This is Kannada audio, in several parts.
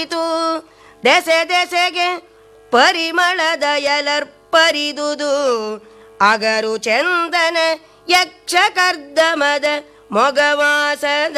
ಇದು ದೆಸೆ ದೆಸೆಗೆ ಪರಿಮಳದ ಎಲರ್ಪರಿದುದು ಅಗರು ಚಂದನ ಯಕ್ಷ ಕರ್ದಮದ ಮೊಗವಾಸದ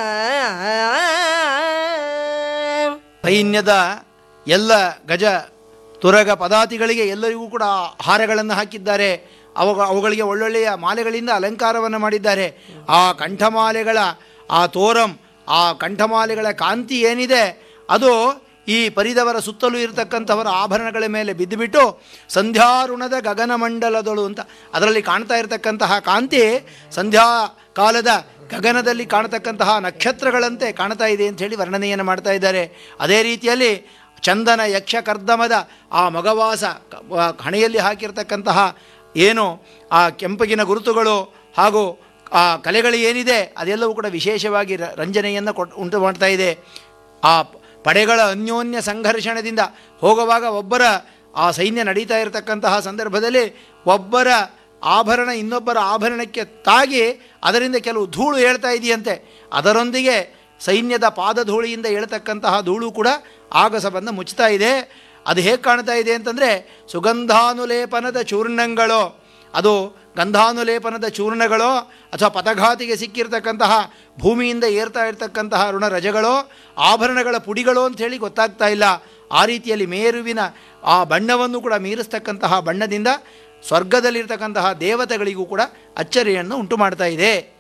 ಸೈನ್ಯದ ಎಲ್ಲ ಗಜ ತುರಗ ಪದಾತಿಗಳಿಗೆ ಎಲ್ಲರಿಗೂ ಕೂಡ ಹಾರಗಳನ್ನು ಹಾಕಿದ್ದಾರೆ ಅವಾಗ ಅವುಗಳಿಗೆ ಒಳ್ಳೊಳ್ಳೆಯ ಮಾಲೆಗಳಿಂದ ಅಲಂಕಾರವನ್ನು ಮಾಡಿದ್ದಾರೆ ಆ ಕಂಠಮಾಲೆಗಳ ಆ ತೋರಂ ಆ ಕಂಠಮಾಲೆಗಳ ಕಾಂತಿ ಏನಿದೆ ಅದು ಈ ಪರಿದವರ ಸುತ್ತಲೂ ಇರತಕ್ಕಂಥವರ ಆಭರಣಗಳ ಮೇಲೆ ಬಿದ್ದುಬಿಟ್ಟು ಸಂಧ್ಯಾರುಣದ ಗಗನಮಂಡಲದಳು ಅಂತ ಅದರಲ್ಲಿ ಕಾಣ್ತಾ ಇರತಕ್ಕಂತಹ ಕಾಂತಿ ಸಂಧ್ಯಾ ಕಾಲದ ಗಗನದಲ್ಲಿ ಕಾಣತಕ್ಕಂತಹ ನಕ್ಷತ್ರಗಳಂತೆ ಕಾಣ್ತಾ ಇದೆ ಅಂತ ಹೇಳಿ ವರ್ಣನೆಯನ್ನು ಮಾಡ್ತಾ ಇದ್ದಾರೆ ಅದೇ ರೀತಿಯಲ್ಲಿ ಚಂದನ ಯಕ್ಷ ಕರ್ದಮದ ಆ ಮಗವಾಸ ಕ- ವ- ಹಣೆಯಲ್ಲಿ ಹಾಕಿರ್ತಕ್ಕಂತಹ ಏನು ಆ ಕೆಂಪಗಿನ ಗುರುತುಗಳು ಹಾಗೂ ಆ ಕಲೆಗಳು ಏನಿದೆ ಅದೆಲ್ಲವೂ ಕೂಡ ವಿಶೇಷವಾಗಿ ರ- ರಂಜನೆಯನ್ನು ಕೊಟ್ಟು ಉಂಟು ಮಾಡ್ತಾ ಇದೆ ಆ ಪ- ಪಡೆಗಳ ಅನ್ಯೋನ್ಯ ಸಂಘರ್ಷಣದಿಂದ ಹೋಗುವಾಗ ಒಬ್ಬರ ಆ ಸೈನ್ಯ ನಡೀತಾ ಇರತಕ್ಕಂತಹ ಸಂದರ್ಭದಲ್ಲಿ ಒಬ್ಬರ ಆಭರಣ ಇನ್ನೊಬ್ಬರ ಆಭರಣಕ್ಕೆ ತಾಗಿ ಅದರಿಂದ ಕೆಲವು ಧೂಳು ಹೇಳ್ತಾ ಇದೆಯಂತೆ ಅದರೊಂದಿಗೆ ಸೈನ್ಯದ ಪಾದಧೂಳಿಯಿಂದ ಹೇಳ್ತಕ್ಕಂತಹ ಧೂಳು ಕೂಡ ಆಗಸವನ್ನು ಮುಚ್ತಾ ಇದೆ ಅದು ಹೇಗೆ ಕಾಣ್ತಾ ಇದೆ ಅಂತಂದರೆ ಸುಗಂಧಾನುಲೇಪನದ ಚೂರ್ಣಗಳು ಅದು ಗಂಧಾನುಲೇಪನದ ಚೂರ್ಣಗಳು ಅಥವಾ ಪದಘಾತಿಗೆ ಸಿಕ್ಕಿರ್ತಕ್ಕಂತಹ ಭೂಮಿಯಿಂದ ಏರ್ತಾ ಇರತಕ್ಕಂತಹ ಋಣರಜಗಳು ಆಭರಣಗಳ ಪುಡಿಗಳು ಅಂಥೇಳಿ ಗೊತ್ತಾಗ್ತಾ ಇಲ್ಲ ಆ ರೀತಿಯಲ್ಲಿ ಮೇರುವಿನ ಆ ಬಣ್ಣವನ್ನು ಕೂಡ ಮೀರಿಸ್ತಕ್ಕಂತಹ ಬಣ್ಣದಿಂದ ಸ್ವರ್ಗದಲ್ಲಿರ್ತಕ್ಕಂತಹ ದೇವತೆಗಳಿಗೂ ಕೂಡ ಅಚ್ಚರಿಯನ್ನು ಉಂಟು ಮಾಡ್ತಾ ಇದೆ